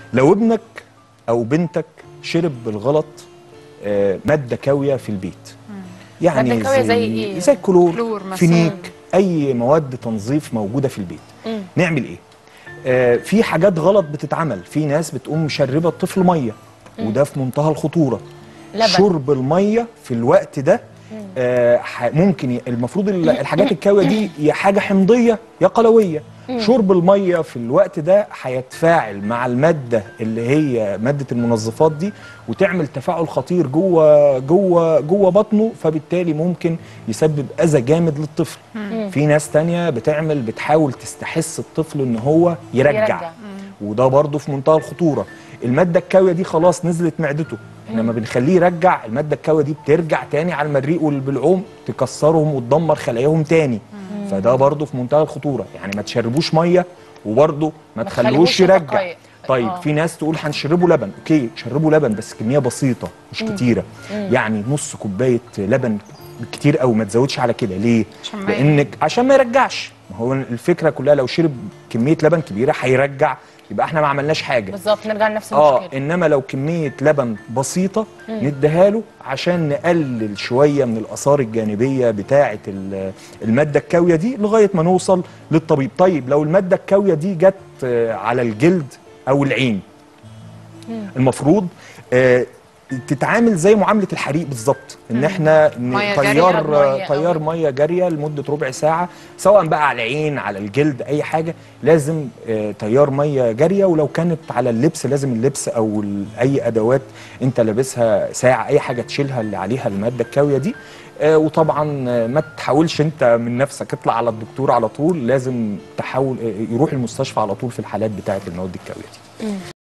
لو ابنك او بنتك شرب بالغلط آه، ماده كاويه في البيت يعني مادة كاوية زي إيه؟ زي الكلور كلور مثلاً. فينيك اي مواد تنظيف موجوده في البيت مم. نعمل ايه آه في حاجات غلط بتتعمل في ناس بتقوم مشربه الطفل ميه وده في منتهى الخطوره لبن. شرب الميه في الوقت ده آه ح- ممكن ي- المفروض ال- الحاجات الكاويه دي يا حاجه حمضيه يا قلويه شرب الميه في الوقت ده هيتفاعل مع الماده اللي هي ماده المنظفات دي وتعمل تفاعل خطير جوه جوه جوه بطنه فبالتالي ممكن يسبب اذى جامد للطفل في ناس تانية بتعمل بتحاول تستحث الطفل ان هو يرجع, يرجع. يرجع. وده برضه في منتهى الخطوره الماده الكاويه دي خلاص نزلت معدته لما بنخليه يرجع الماده الكاويه دي بترجع تاني على المريء والبلعوم تكسرهم وتدمر خلاياهم تاني فده برضه في منتهى الخطوره يعني ما تشربوش ميه وبرضه ما ما تخلوش تخليهوش يرجع يتقيأ. طيب آه. في ناس تقول هنشربه لبن اوكي شربوا لبن بس كميه بسيطه مش كتيره يعني نص كوبايه لبن كتير قوي ما تزودش على كده ليه عشان ما لانك عشان ما يرجعش ما هو الفكره كلها لو شرب كميه لبن كبيره هيرجع يبقى احنا ما عملناش حاجه بالظبط نرجع لنفس اه المشكله انما لو كميه لبن بسيطه نديها له عشان نقلل شويه من الاثار الجانبيه بتاعه ال- الماده الكاويه دي لغايه ما نوصل للطبيب طيب لو الماده الكاويه دي جت آه، على الجلد او العين المفروض آه، تتعامل زي معامله الحريق بالظبط ان احنا ن- مية جارية، طيار مية أو- طيار ميه جاريه لمده ربع ساعه سواء بقى على العين على الجلد اي حاجه لازم آه، تيار ميه جاريه ولو كانت على اللبس لازم اللبس او ال- اي ادوات انت لابسها ساعه اي حاجه تشيلها اللي عليها الماده الكاويه دي آه، وطبعا آه، ما تحاولش انت من نفسك اطلع على الدكتور على طول لازم تحاول آه، يروح المستشفى على طول في الحالات بتاعه المواد الكاويه دي